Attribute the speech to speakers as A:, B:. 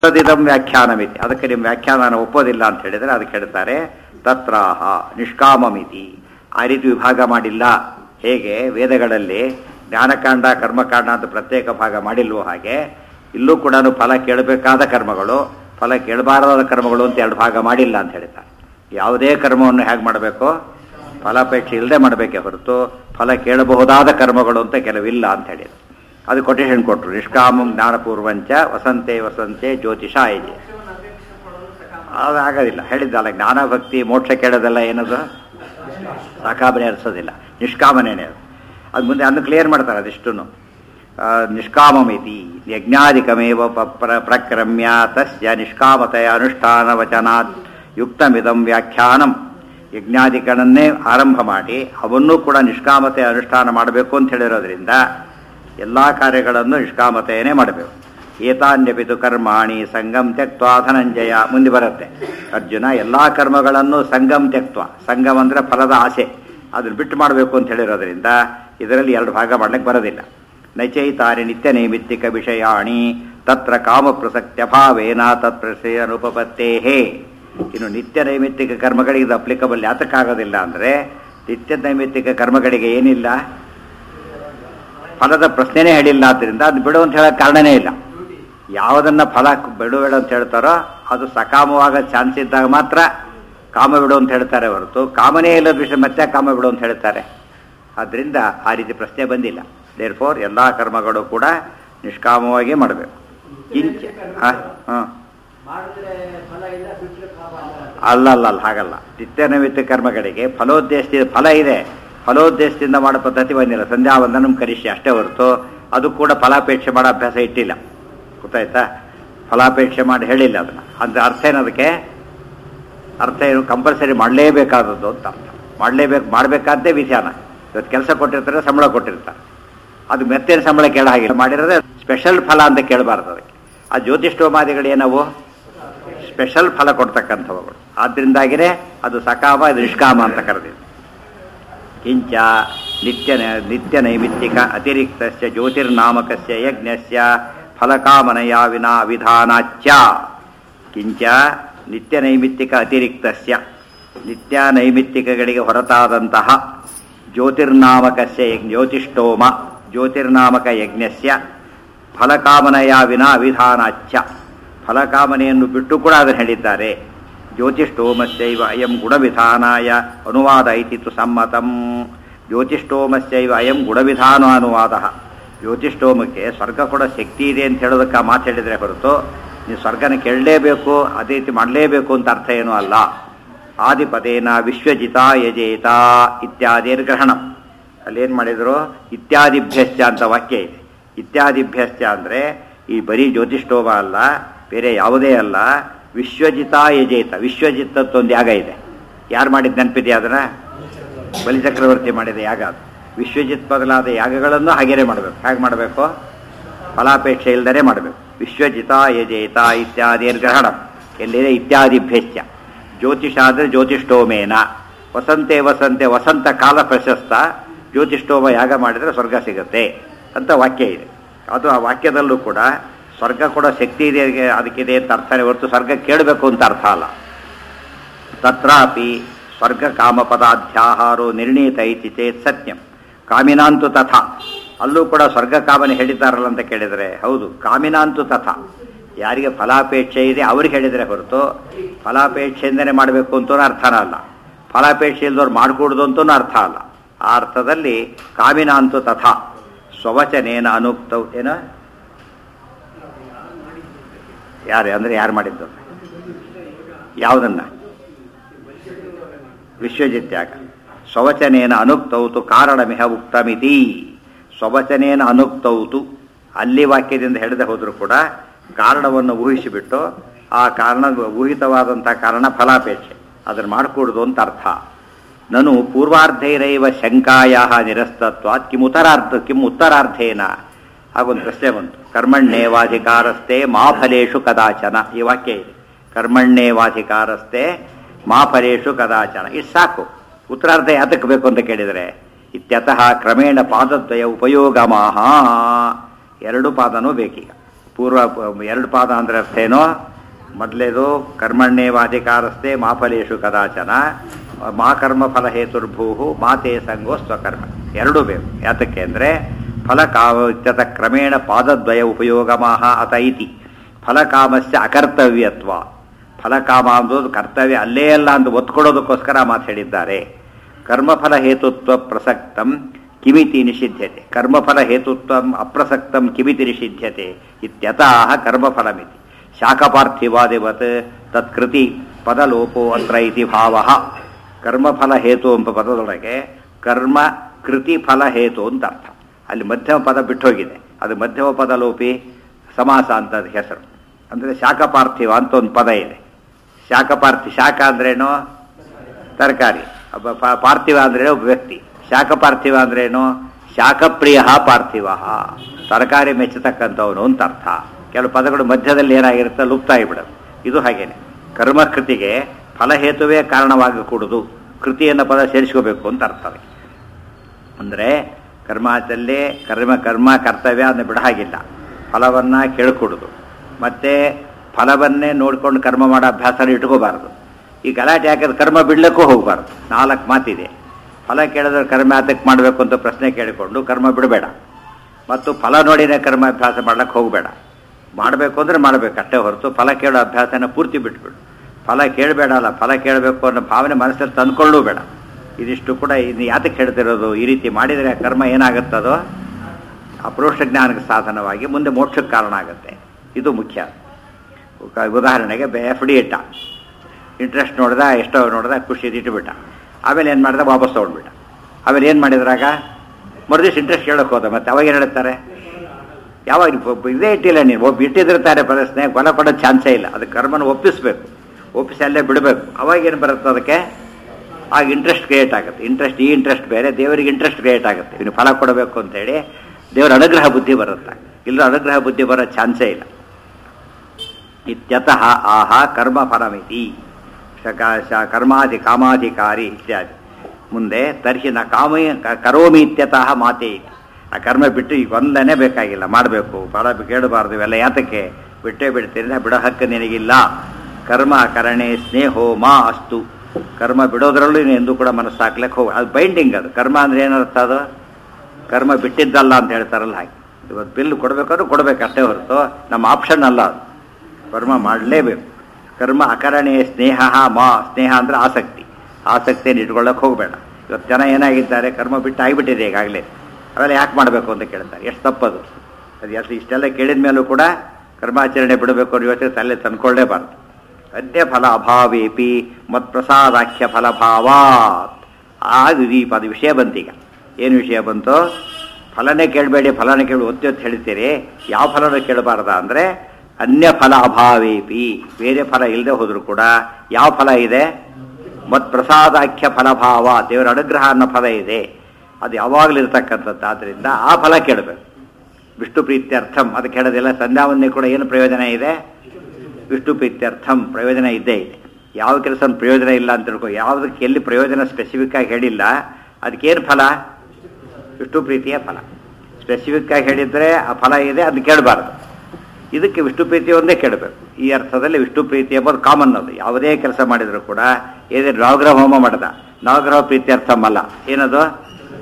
A: ತದಿದಂ ವ್ಯಾಖ್ಯಾನಮಿತಿ ಅದಕ್ಕೆ ನಿಮ್ಮ ವ್ಯಾಖ್ಯಾನ ಒಪ್ಪೋದಿಲ್ಲ ಅಂತ ಹೇಳಿದರೆ ಅದಕ್ಕೆ ಹೇಳ್ತಾರೆ ತತ್ರಾಹ ನಿಷ್ಕಾಮಮಿತಿ ಆ ರೀತಿ ವಿಭಾಗ ಮಾಡಿಲ್ಲ ಹೇಗೆ ವೇದಗಳಲ್ಲಿ ಜ್ಞಾನಕಾಂಡ ಕರ್ಮಕಾಂಡ ಅಂತ ಪ್ರತ್ಯೇಕ ಭಾಗ ಮಾಡಿಲ್ವೋ ಹಾಗೆ ಇಲ್ಲೂ ಕೂಡ ಫಲ ಕೇಳಬೇಕಾದ ಕರ್ಮಗಳು ಫಲ ಕೇಳಬಾರದಾದ ಕರ್ಮಗಳು ಅಂತ ಎರಡು ಭಾಗ ಮಾಡಿಲ್ಲ ಅಂತ ಹೇಳ್ತಾರೆ ಯಾವುದೇ ಕರ್ಮವನ್ನು ಹೇಗೆ ಮಾಡಬೇಕು ಫಲಾಪೇಕ್ಷೆ ಇಲ್ಲದೆ ಮಾಡಬೇಕೇ ಹೊರತು ಫಲ ಕೇಳಬಹುದಾದ ಕರ್ಮಗಳು ಅಂತ ಕೆಲವಿಲ್ಲ ಅಂತ ಹೇಳಿದ್ರು ಅದು ಕೊಟೇಶನ್ ಕೊಟ್ಟರು ನಿಷ್ಕಾಮಂ ಜ್ಞಾನಪೂರ್ವಂಚ ವಸಂತೆ ವಸಂತೆ ಜ್ಯೋತಿಷ ಇದೆ ಅದು ಆಗೋದಿಲ್ಲ ಹೇಳಿದ್ದಲ್ಲ ಜ್ಞಾನ ಭಕ್ತಿ ಮೋಕ್ಷ ಕೇಳೋದೆಲ್ಲ ಏನದು ಸಾಕಾಮನೆ ಅನಿಸೋದಿಲ್ಲ ನಿಷ್ಕಾಮನೇನೆ ಅದು ಅದು ಮುಂದೆ ಅದನ್ನು ಕ್ಲಿಯರ್ ಮಾಡ್ತಾರೆ ಅದಿಷ್ಟು ನಿಷ್ಕಾಮಮಿತಿ ಯಜ್ಞಾಧಿಕಮೇವ ಪ- ಪ್ರ ಪ್ರಕ್ರಮ್ಯ ತಸ್ಯ ನಿಷ್ಕಾಮತೆಯ ಅನುಷ್ಠಾನ ವಚನಾತ್ ಯುಕ್ತಮಿದಂ ವ್ಯಾಖ್ಯಾನಂ ಯಜ್ಞಾಧಿಕನನ್ನೇ ಆರಂಭ ಮಾಡಿ ಅವನ್ನೂ ಕೂಡ ನಿಷ್ಕಾಮತೆ ಅನುಷ್ಠಾನ ಮಾಡಬೇಕು ಅಂತ ಹೇಳಿರೋದ್ರಿಂದ ಎಲ್ಲ ಕಾರ್ಯಗಳನ್ನು ನಿಷ್ಕಾಮತೆಯೇ ಮಾಡಬೇಕು ಏತಾನ್ಯಪಿತು ಕರ್ಮಾಣಿ ಸಂಗಮ್ ತ್ಯಕ್ತ್ವಾ ಧನಂಜಯ ಮುಂದೆ ಬರುತ್ತೆ ಅರ್ಜುನ ಎಲ್ಲ ಕರ್ಮಗಳನ್ನು ಸಂಗಮ್ ತ್ಯಕ್ತ್ವ ಸಂಗಮ್ ಅಂದರೆ ಫಲದ ಆಸೆ ಅದನ್ನು ಬಿಟ್ಟು ಮಾಡಬೇಕು ಅಂತ ಹೇಳಿರೋದ್ರಿಂದ ಇದರಲ್ಲಿ ಎರಡು ಭಾಗ ಮಾಡ್ಲಿಕ್ಕೆ ಬರೋದಿಲ್ಲ ನೈಚೈತಾರಿ ನಿತ್ಯ ನೈಮಿತ್ತಿಕ ವಿಷಯಾಣಿ ತತ್ರ ಕಾಮ ಪ್ರಸಕ್ತ್ಯಭಾವೇನ ತತ್ಪ್ರಸೇ ಅನುಪಪತ್ತೇಹೇ ಇನ್ನು ನಿತ್ಯ ನೈಮಿತ್ತಿಕ ಕರ್ಮಗಳಿಗೆ ಇದು ಅಪ್ಲಿಕಬಲ್ ಯಾತಕ್ಕಾಗೋದಿಲ್ಲ ಅಂದರೆ ನಿತ್ಯ ನೈಮಿತ್ತಿಕ ಕರ್ಮಗಳಿಗೆ ಏನಿಲ್ಲ ಫಲದ ಪ್ರಶ್ನೆನೇ ಹೇಳಿಲ್ಲ ಆದ್ದರಿಂದ ಅದು ಬಿಡು ಅಂತ ಹೇಳೋ ಕಾರಣನೇ ಇಲ್ಲ ಯಾವುದನ್ನ ಫಲ ಬಿಡು ಬಿಡು ಅಂತ ಹೇಳ್ತಾರೋ ಅದು ಸಕಾಮವಾಗ ಚಾನ್ಸ್ ಇದ್ದಾಗ ಮಾತ್ರ ಕಾಮ ಬಿಡು ಅಂತ ಹೇಳ್ತಾರೆ ಹೊರತು ಕಾಮನೇ ಇಲ್ಲದ ವಿಷಯ ಮತ್ತೆ ಕಾಮ ಬಿಡು ಅಂತ ಹೇಳ್ತಾರೆ ಆದ್ದರಿಂದ ಆ ರೀತಿ ಪ್ರಶ್ನೆ ಬಂದಿಲ್ಲ ದೇರ್ ಫೋರ್ ಎಲ್ಲ ಕರ್ಮಗಳು ಕೂಡ ನಿಷ್ಕಾಮವಾಗಿ ಮಾಡಬೇಕು ಕಿಂಚ ಹಾಂ ಹಾಂ
B: ಮಾಡಿದ್ರೆ ಫಲ ಇಲ್ಲ ಬಿಟ್ಟರೆ ಪಾಪ ಅಲ್ಲ.
A: ಅಲ್ಲ ಅಲ್ಲ ಅಲ್ಲ ಹಾಗಲ್ಲ ನಿತ್ಯ ನೈಮಿತ್ಯ ಕರ್ಮಗಳಿಗೆ ಫಲೋದ್ದೇಶದಿಂದ ಫಲ ಇದೆ ಫಲೋದ್ದೇಶದಿಂದ ಮಾಡೋ ಪದ್ಧತಿ ಬಂದಿಲ್ಲ ಸಂಧ್ಯಾ ವಂದನಂ ಕರಿಷ್ಯ ಅಷ್ಟೇ ಹೊರತು ಅದು ಕೂಡ ಫಲಾಪೇಕ್ಷೆ ಮಾಡೋ ಅಭ್ಯಾಸ ಇಟ್ಟಿಲ್ಲ ಗೊತ್ತಾಯ್ತಾ ಫಲಾಪೇಕ್ಷೆ ಮಾಡಿ ಹೇಳಿಲ್ಲ ಅದನ್ನ ಅಂದ್ರೆ ಅರ್ಥ ಏನದಕ್ಕೆ ಅರ್ಥ ಏನು ಕಂಪಲ್ಸರಿ ಮಾಡಲೇಬೇಕಾದದ್ದು ಅಂತ ಅರ್ಥ ಮಾಡಲೇಬೇಕು ಮಾಡಬೇಕಾದ್ದೇ ವಿಧಾನ ಇವತ್ತು ಕೆಲಸ ಕೊಟ್ಟಿರ್ತಾರೆ ಸಂಬಳ ಕೊಟ್ಟಿರ್ತಾರೆ ಅದು ಮೆತ್ತೇನು ಸಂಬಳ ಕೇಳ ಹಾಗಿಲ್ಲ ಮಾಡಿರೋದೇ ಸ್ಪೆಷಲ್ ಫಲ ಅಂತ ಕೇಳಬಾರ್ದು ಅದಕ್ಕೆ ಆ ಜ್ಯೋತಿಷ್ಠೋಮಾದಿಗಳು ಏನವು ಸ್ಪೆಷಲ್ ಫಲ ಕೊಡ್ತಕ್ಕಂಥವುಗಳು ಆದ್ದರಿಂದಾಗಿನೇ ಅದು ಸಕಾಮ ಇದು ನಿಷ್ಕಾಮ ಅಂತ ಕರೆದಿದೆ ಕಿಂಚ ನಿತ್ಯ ನಿತ್ಯ ನೈಮಿತ್ತಿಕ ಅತಿರಿಕ್ತಸ್ಯ ಜ್ಯೋತಿರ್ನಾಮಕಸ್ಯ ಯಜ್ಞಸ್ಯ ಫಲಕಾಮನೆಯ ವಿನಾ ವಿಧಾನಾಚ್ಯ ಕಿಂಚ ನಿತ್ಯ ನೈಮಿತ್ತಿಕ ಅತಿರಿಕ್ತಸ್ಯ ನಿತ್ಯ ನೈಮಿತ್ತಿಕಗಳಿಗೆ ಹೊರತಾದಂತಹ ಜ್ಯೋತಿರ್ನಾಮಕಸ್ಯ ಯಜ್ಞ ಜ್ಯೋತಿಷ್ಠೋಮ ಜ್ಯೋತಿರ್ನಾಮಕ ಯಜ್ಞಸ್ಯ ಫಲಕಾಮನೆಯ ವಿನಾ ವಿಧಾನಾಚ್ಯ ಫಲಕಾಮನೆಯನ್ನು ಬಿಟ್ಟು ಕೂಡ ಅದನ್ನು ಹೇಳಿದ್ದಾರೆ ಜ್ಯೋತಿಷ್ಠೋಮಸ್ಯೈವ ಅಯಂ ಗುಣವಿಧಾನಾಯ ಅನುವಾದ ಇತಿ ತು ಸಮ್ಮತಂ ಜ್ಯೋತಿಷ್ಠೋಮಸ್ಯೈವ ಅಯಂ ಗುಣವಿಧಾನ ಅನುವಾದ ಜ್ಯೋತಿಷ್ಠೋಮಕ್ಕೆ ಸ್ವರ್ಗ ಕೂಡ ಶಕ್ತಿ ಇದೆ ಅಂತ ಹೇಳೋದಕ್ಕೆ ಆ ಮಾತು ಹೇಳಿದರೆ ಹೊರತು ನೀವು ಸ್ವರ್ಗನ ಕೇಳಲೇಬೇಕು ಅದೇ ರೀತಿ ಮಾಡಲೇಬೇಕು ಅಂತ ಅರ್ಥ ಏನೂ ಅಲ್ಲ ಆದಿಪದೇನ ವಿಶ್ವಜಿತ ಯಜೇತ ಇತ್ಯಾದಿರ್ ಗ್ರಹಣ ಅಲ್ಲೇನು ಮಾಡಿದರು ಇತ್ಯಾದಿಭ್ಯಶ್ಚ ಅಂತ ವಾಕ್ಯ ಇದೆ ಇತ್ಯಾದಿಭ್ಯಶ್ಚ ಅಂದರೆ ಈ ಬರೀ ಜ್ಯೋತಿಷ್ಠೋಮ ಅಲ್ಲ ಬೇರೆ ಯಾವುದೇ ಅಲ್ಲ ವಿಶ್ವಜಿತ ಯಜೇತ ವಿಶ್ವಜಿತ್ ಅಂತ ಒಂದು ಯಾಗ ಇದೆ ಯಾರು ಮಾಡಿದ ನೆನಪಿದೆಯಾ ಅದನ್ನ ಬಲಿಚಕ್ರವರ್ತಿ ಮಾಡಿದ ಯಾಗ ಅದು ವಿಶ್ವಜಿತ್ ಬದಲಾದ ಯಾಗಗಳನ್ನು ಹಾಗೇನೆ ಮಾಡಬೇಕು ಹೇಗೆ ಮಾಡಬೇಕು ಫಲಾಪೇಕ್ಷೆ ಇಲ್ಲದೇ ಮಾಡಬೇಕು ವಿಶ್ವಜಿತ ಯಜೇತ ಇತ್ಯಾದಿ ಗ್ರಹಣ ಎಲ್ಲಿದೆ ಇತ್ಯಾದಿಭ್ಯಶ್ಚ ಜ್ಯೋತಿಷ ಅಂದರೆ ಜ್ಯೋತಿಷ್ಠೋಮೇನ ವಸಂತೆ ವಸಂತೆ ವಸಂತ ಕಾಲ ಪ್ರಶಸ್ತ ಜ್ಯೋತಿಷ್ಠೋಮ ಯಾಗ ಮಾಡಿದರೆ ಸ್ವರ್ಗ ಸಿಗುತ್ತೆ ಅಂತ ವಾಕ್ಯ ಇದೆ ಅದು ಆ ವಾಕ್ಯದಲ್ಲೂ ಕೂಡ ಸ್ವರ್ಗ ಕೂಡ ಶಕ್ತಿ ಇದೆ ಅದಕ್ಕಿದೆ ಅಂತ ಅರ್ಥನೇ ಹೊರತು ಸ್ವರ್ಗ ಕೇಳಬೇಕು ಅಂತ ಅರ್ಥ ಅಲ್ಲ ತತ್ರಾಪಿ ಸ್ವರ್ಗ ಕಾಮಪದಾಧ್ಯಾಹಾರೋ ನಿರ್ಣೀತ ಐತಿ ಚೇತ್ ಸತ್ಯಂ ಕಾಮಿನಾಂತು ತಥಾ ಅಲ್ಲೂ ಕೂಡ ಸ್ವರ್ಗ ಕಾಮನೆ ಹೇಳಿದ್ದಾರಲ್ಲ ಅಂತ ಕೇಳಿದರೆ ಹೌದು ಕಾಮಿನಾಂತು ತಥಾ ಯಾರಿಗೆ ಫಲಾಪೇಕ್ಷೆ ಇದೆ ಅವ್ರಿಗೆ ಹೇಳಿದರೆ ಹೊರತು ಫಲಾಪೇಕ್ಷೆಯಿಂದನೇ ಮಾಡಬೇಕು ಅಂತೂ ಅರ್ಥನ ಅಲ್ಲ ಫಲಾಪೇಕ್ಷೆ ಇಲ್ದವ್ರು ಮಾಡಿಕೊಡುದು ಅಂತೂ ಅರ್ಥ ಅಲ್ಲ ಆ ಅರ್ಥದಲ್ಲಿ ಕಾಮಿನಾಂತು ತಥಾ ಸ್ವವಚನೇನ ಅನುಕ್ತವ್ ಏನ ಯಾರು ಅಂದರೆ ಯಾರು ಮಾಡಿದ್ದು ಯಾವುದನ್ನ ವಿಶ್ವಜಿತ್ಯಾಗ ಸ್ವವಚನೇನ ಅನುಕ್ತೌತು ಕಾರಣಮಿಹ ಉಕ್ತಮಿತಿ ಸ್ವವಚನೇನ ಅನುಕ್ತೌತು ಅಲ್ಲಿ ವಾಕ್ಯದಿಂದ ಹೇಳಿದೆ ಹೋದರೂ ಕೂಡ ಕಾರಣವನ್ನು ಊಹಿಸಿಬಿಟ್ಟು ಆ ಕಾರಣ ಊಹಿತವಾದಂಥ ಕಾರಣ ಫಲಾಪೇಕ್ಷೆ ಅದನ್ನು ಮಾಡಿಕೊಡುದು ಅಂತ ಅರ್ಥ ನನು ಪೂರ್ವಾರ್ಧೈರೈವ ಶಂಕಾಯ ನಿರಸ್ತತ್ವಾತ್ ಕಿಮ್ ಉತ್ತರಾರ್ಧ ಕಿಮ್ ಉತ್ತರಾರ್ಧೇನ ಹಾಗೊಂದು ಪ್ರಶ್ನೆ ಬಂತು ಕರ್ಮಣ್ಯೇವಾಧಿಕಾರಸ್ಥೆ ಮಾ ಫಲೇಶು ಕದಾಚನ ಈ ವಾಕ್ಯ ಇದೆ ಕರ್ಮಣ್ಯೇವಾಧಿಕಾರಸ್ಥೆ ಮಾ ಫಲೇಶು ಕದಾಚನ ಇಷ್ಟು ಸಾಕು ಉತ್ತರಾರ್ಧ ಯಾತಕ್ಕೆ ಬೇಕು ಅಂತ ಕೇಳಿದರೆ ಇತ್ಯತಃ ಕ್ರಮೇಣ ಪಾದದ್ವಯ ಉಪಯೋಗಮಾಹ ಎರಡು ಪಾದನೂ ಬೇಕೀಗ ಪೂರ್ವ ಎರಡು ಪಾದ ಅಂದ್ರೆ ಅರ್ಥ ಏನೋ ಮೊದಲೇದು ಕರ್ಮಣ್ಯೇವಾಧಿಕಾರಸ್ಥೆ ಮಾಫಲೇಶು ಕದಾಚನ ಮಾ ಕರ್ಮ ಫಲ ಹೇತುರ್ಭೂ ಮಾತೇ ಸಂಗೋ ಸ್ವಕರ್ಮ ಎರಡೂ ಬೇಕು ಯಾತಕ್ಕೆ ಅಂದರೆ ಫಲಕಾಮತ್ಯತ ಕ್ರಮೇಣ ಪಾದದ್ವಯ ಉಪಯೋಗಮಾಹ ಅತ ಇತಿ ಫಲಕಾಮಸ್ಯ ಅಕರ್ತವ್ಯತ್ವ ಫಲಕಾಮ ಅಂಬೋದು ಕರ್ತವ್ಯ ಅಲ್ಲೇ ಅಲ್ಲ ಅಂತ ಒತ್ಕೊಡೋದಕ್ಕೋಸ್ಕರ ಮಾತು ಹೇಳಿದ್ದಾರೆ ಕರ್ಮಫಲ ಹೇತುತ್ವ ಪ್ರಸಕ್ತಂ ಕಿಮಿತಿ ನಿಷಿಧ್ಯತೆ ಕರ್ಮಫಲ ಹೇತುತ್ವ ಅಪ್ರಸಕ್ತಂ ಕಿಮಿತಿ ನಿಷಿಧ್ಯತೆ ಇತ್ಯತಃ ಕರ್ಮಫಲಮಿತಿ ಶಾಖಪಾರ್ಥಿವಾದಿವತ್ ತತ್ಕೃತಿ ಪದಲೋಪೋ ಅತ್ರ ಇತಿ ಭಾವ ಕರ್ಮಫಲ ಹೇತು ಎಂಬ ಪದದೊಳಗೆ ಕರ್ಮ ಕೃತಿ ಫಲ ಹೇತು ಅಂತ ಅರ್ಥ ಅಲ್ಲಿ ಮಧ್ಯಮ ಪದ ಬಿಟ್ಟೋಗಿದೆ ಅದು ಮಧ್ಯಮ ಪದ ಲೋಪಿ ಸಮಾಸ ಅಂತ ಅದ್ ಹೆಸರು ಅಂದರೆ ಶಾಖಪಾರ್ಥಿವ ಅಂತ ಒಂದು ಪದ ಇದೆ ಶಾಖಪಾರ್ಥಿ ಶಾಖ ಅಂದ್ರೇನು ತರಕಾರಿ ಒಬ್ಬ ಪ- ಪಾರ್ಥಿವ ಅಂದ್ರೆ ಒಬ್ಬ ವ್ಯಕ್ತಿ ಶಾಖ ಪಾರ್ಥಿವ ಅಂದ್ರೇನು ಶಾಖಪ್ರಿಯ ಪಾರ್ಥಿವ ತರಕಾರಿ ಮೆಚ್ಚತಕ್ಕಂಥವನು ಅಂತ ಅರ್ಥ ಕೆಲವು ಪದಗಳು ಮಧ್ಯದಲ್ಲಿ ಏನಾಗಿರುತ್ತೆ ಲುಪ್ತ ಆಗಿಬಿಡೋದು ಇದು ಹಾಗೇನೆ ಕರ್ಮಕೃತಿಗೆ ಫಲಹೇತುವೇ ಕಾರಣವಾಗಿ ಕೂಡುದು ಕೃತಿ ಅನ್ನೋ ಪದ ಸೇರಿಸ್ಕೋಬೇಕು ಅಂತ ಅರ್ಥ ಅದಕ್ಕೆ ಅಂದರೆ ಕರ್ಮಾಚಲ್ಯ ಕರ್ಮ ಕರ್ಮ ಕರ್ತವ್ಯ ಅದನ್ನ ಬಿಡ ಹಾಗಿಲ್ಲ ಫಲವನ್ನು ಕೇಳ್ಕೊಡುದು ಮತ್ತೆ ಫಲವನ್ನೇ ನೋಡ್ಕೊಂಡು ಕರ್ಮ ಮಾಡೋ ಅಭ್ಯಾಸನ ಇಟ್ಕೋಬಾರ್ದು ಈ ಗಲಾಟೆ ಹಾಕಿದ್ರೆ ಕರ್ಮ ಬಿಡ್ಲಿಕ್ಕೂ ಹೋಗಬಾರ್ದು ನಾಲ್ಕು ಮಾತಿದೆ ಫಲ ಕೇಳಿದ್ರೆ ಕರ್ಮ ಯಾತಕ್ಕೆ ಮಾಡಬೇಕು ಅಂತ ಪ್ರಶ್ನೆ ಕೇಳಿಕೊಂಡು ಕರ್ಮ ಬಿಡಬೇಡ ಮತ್ತು ಫಲ ನೋಡಿನೇ ಕರ್ಮ ಅಭ್ಯಾಸ ಮಾಡ್ಲಿಕ್ಕೆ ಹೋಗಬೇಡ ಮಾಡಬೇಕು ಅಂದರೆ ಮಾಡಬೇಕು ಅಷ್ಟೇ ಹೊರತು ಫಲ ಕೇಳೋ ಅಭ್ಯಾಸನ ಪೂರ್ತಿ ಬಿಟ್ಬಿಡು ಫಲ ಕೇಳಬೇಡ ಅಲ್ಲ ಫಲ ಕೇಳಬೇಕು ಅನ್ನೋ ಭಾವನೆ ಮನಸ್ಸಲ್ಲಿ ತಂದ್ಕೊಳ್ಳೂ ಬೇಡ ಇದಿಷ್ಟು ಕೂಡ ಇದು ಯಾತಕ್ಕೆ ಹೇಳ್ತಿರೋದು ಈ ರೀತಿ ಮಾಡಿದರೆ ಆ ಕರ್ಮ ಏನಾಗುತ್ತದೋ ಅಪರೋಕ್ಷ ಜ್ಞಾನಕ್ಕೆ ಸಾಧನವಾಗಿ ಮುಂದೆ ಮೋಕ್ಷಕ್ಕೆ ಕಾರಣ ಆಗುತ್ತೆ ಇದು ಮುಖ್ಯ ಉಕ- ಉದಾಹರಣೆಗೆ ಎಫ್ ಡಿ ಇಟ್ಟ ಇಂಟ್ರೆಸ್ಟ್ ನೋಡ್ದ ಎಷ್ಟೋ ನೋಡ್ದ ಖುಷಿ ಇಟ್ಬಿಟ್ಟ ಆಮೇಲೆ ಏನು ಮಾಡ್ದ ವಾಪಸ್ ತೊಗೊಂಡ್ಬಿಟ್ಟ ಆಮೇಲೆ ಏನು ಮಾಡಿದ್ರಾಗ ಮರುದಿವ್ಸ ಇಂಟ್ರೆಸ್ಟ್ ಕೇಳೋಕೆ ಹೋದ ಮತ್ತೆ ಅವಾಗ ಏನು ಹೇಳ್ತಾರೆ ಯಾವಾಗ ನೀವು ಒಬ್ಬ ಇದೇ ಇಟ್ಟಿಲ್ಲ ನೀನು ಒಬ್ಬ ಇಟ್ಟಿದ್ದಿರ್ತಾರೆ ಪ್ರದರ್ಶನೆ ಕೊಲ ಕೊಡೋ ಚಾನ್ಸೇ ಇಲ್ಲ ಅದಕ್ಕೆ ಕರ್ಮನ ಒಪ್ಪಿಸ್ಬೇಕು ಒಪ್ಪಿಸಿ ಅಲ್ಲೇ ಬಿಡಬೇಕು ಅವಾಗ ಏನು ಬರುತ್ತೆ ಅದಕ್ಕೆ ಆಗ ಇಂಟ್ರೆಸ್ಟ್ ಕ್ರಿಯೇಟ್ ಆಗುತ್ತೆ ಇಂಟ್ರೆಸ್ಟ್ ಈ ಇಂಟ್ರೆಸ್ಟ್ ಬೇರೆ ದೇವರಿಗೆ ಇಂಟ್ರೆಸ್ಟ್ ಕ್ರಿಯೇಟ್ ಆಗುತ್ತೆ ಇನ್ನು ಫಲ ಕೊಡಬೇಕು ಅಂತೇಳಿ ದೇವರ ಅನುಗ್ರಹ ಬುದ್ಧಿ ಬರುತ್ತೆ ಇಲ್ಲ ಅನುಗ್ರಹ ಬುದ್ಧಿ ಬರೋ ಚಾನ್ಸೇ ಇಲ್ಲ ಇತ್ಯತಃ ಆಹ ಕರ್ಮ ಫಲಮಿತಿ ಶಕ ಶ ಕರ್ಮಾಧಿ ಕಾಮಾಧಿಕಾರಿ ಇತ್ಯಾದಿ ಮುಂದೆ ತರ್ಹಿ ನ ಕಾಮ ಕರೋಮಿ ಇತ್ಯತಃ ಮಾತೇ ಇತಿ ಆ ಕರ್ಮ ಬಿಟ್ಟು ಈಗ ಒಂದನೇ ಬೇಕಾಗಿಲ್ಲ ಮಾಡಬೇಕು ಫಲ ಕೇಳಬಾರ್ದು ಇವೆಲ್ಲ ಯಾತಕ್ಕೆ ಬಿಟ್ಟೇ ಬಿಡ್ತೀನಿ ಬಿಡೋ ಹಕ್ಕು ನಿನಗಿಲ್ಲ ಕರ್ಮ ಕರಣೆ ಸ್ನೇಹೋ ಮಾ ಅಸ್ತು ಕರ್ಮ ಬಿಡೋದ್ರಲ್ಲೂ ನೀನು ಎಂದೂ ಕೂಡ ಮನಸ್ಸು ಹಾಕ್ಲಿಕ್ಕೆ ಹೋಗ ಅದು ಬೈಂಡಿಂಗ್ ಅದು ಕರ್ಮ ಅಂದ್ರೆ ಏನರ್ಥ ಅದು ಕರ್ಮ ಬಿಟ್ಟಿದ್ದಲ್ಲ ಅಂತ ಹೇಳ್ತಾರಲ್ಲ ಹಾಗೆ ಇವತ್ತು ಬಿಲ್ ಕೊಡಬೇಕಾದ್ರೂ ಕೊಡಬೇಕು ಅಷ್ಟೇ ಹೊರತು ನಮ್ಮ ಆಪ್ಷನ್ ಅಲ್ಲ ಅದು ಕರ್ಮ ಮಾಡಲೇಬೇಕು ಕರ್ಮ ಅಕರಣೆ ಸ್ನೇಹ ಮಾ ಸ್ನೇಹ ಅಂದರೆ ಆಸಕ್ತಿ ಆಸಕ್ತಿಯನ್ನು ಇಟ್ಕೊಳ್ಳೋಕೆ ಹೋಗಬೇಡ ಇವತ್ತು ಜನ ಏನಾಗಿದ್ದಾರೆ ಕರ್ಮ ಬಿಟ್ಟು ಆಗಿಬಿಟ್ಟಿದೆ ಈಗಾಗಲೇ ಅವೆಲ್ಲ ಯಾಕೆ ಮಾಡಬೇಕು ಅಂತ ಕೇಳ್ತಾರೆ ಎಷ್ಟು ತಪ್ಪದು ಅದು ಎಷ್ಟು ಇಷ್ಟೆಲ್ಲ ಕೇಳಿದ ಮೇಲೂ ಕೂಡ ಕರ್ಮಾಚರಣೆ ಬಿಡಬೇಕು ಅನ್ನೋ ಯೋಚನೆ ತಲೆ ತಂದ್ಕೊಳ್ಳೇಬಾರ್ದು ಅದ್ಯ ಫಲ ಅಭಾವೇಪಿ ಮತ್ಪ್ರಸಾದಾಖ್ಯ ಫಲಭಾವಾತ್ ಆಗ ಈ ಪದ ವಿಷಯ ಬಂತೀಗ ಏನು ವಿಷಯ ಬಂತು ಫಲನೇ ಕೇಳಬೇಡಿ ಫಲನೇ ಕೇಳಿ ಒತ್ತಿ ಒತ್ತಿ ಹೇಳ್ತೀರಿ ಯಾವ ಫಲನೂ ಕೇಳಬಾರ್ದ ಅಂದರೆ ಅನ್ಯ ಫಲ ಅಭಾವೇಪಿ ಬೇರೆ ಫಲ ಇಲ್ಲದೆ ಹೋದರೂ ಕೂಡ ಯಾವ ಫಲ ಇದೆ ಮತ್ ಪ್ರಸಾದಾಖ್ಯ ಫಲಭಾವ ದೇವರ ಅನುಗ್ರಹ ಅನ್ನೋ ಫಲ ಇದೆ ಅದು ಯಾವಾಗಲೂ ಇರತಕ್ಕಂಥದ್ದು ಆದ್ದರಿಂದ ಆ ಫಲ ಕೇಳಬೇಕು ವಿಷ್ಣು ಪ್ರೀತ್ಯರ್ಥಂ ಅದು ಕೇಳೋದಿಲ್ಲ ಸಂಧ್ಯಾವಂದನೆ ಕೂಡ ಏನು ಪ್ರಯೋಜನ ಇದೆ ವಿಷ್ಣು ಪ್ರೀತ್ಯರ್ಥಂ ಪ್ರಯೋಜನ ಇದ್ದೇ ಇದೆ ಯಾವ ಕೆಲಸ ಪ್ರಯೋಜನ ಇಲ್ಲ ಅಂತ ತಿಳ್ಕೊ ಯಾವುದಕ್ಕೆ ಎಲ್ಲಿ ಪ್ರಯೋಜನ ಸ್ಪೆಸಿಫಿಕ್ ಆಗಿ ಹೇಳಿಲ್ಲ ಅದಕ್ಕೇನು ಫಲ ವಿಷ್ಣು ಪ್ರೀತಿಯ ಫಲ ಸ್ಪೆಸಿಫಿಕ್ ಆಗಿ ಹೇಳಿದ್ರೆ ಆ ಫಲ ಇದೆ ಅದು ಕೇಳಬಾರ್ದು ಇದಕ್ಕೆ ವಿಷ್ಣು ಪ್ರೀತಿ ಒಂದೇ ಕೇಳಬೇಕು ಈ ಅರ್ಥದಲ್ಲಿ ವಿಷ್ಣು ಪ್ರೀತಿ ಎಂಬುದು ಕಾಮನ್ ಅದು ಯಾವುದೇ ಕೆಲಸ ಮಾಡಿದರೂ ಕೂಡ ಏನೇ ನವಗ್ರಹ ಹೋಮ ಮಾಡದ ನವಗ್ರಹ ಪ್ರೀತ್ಯರ್ಥಂ ಅಲ್ಲ ಏನದು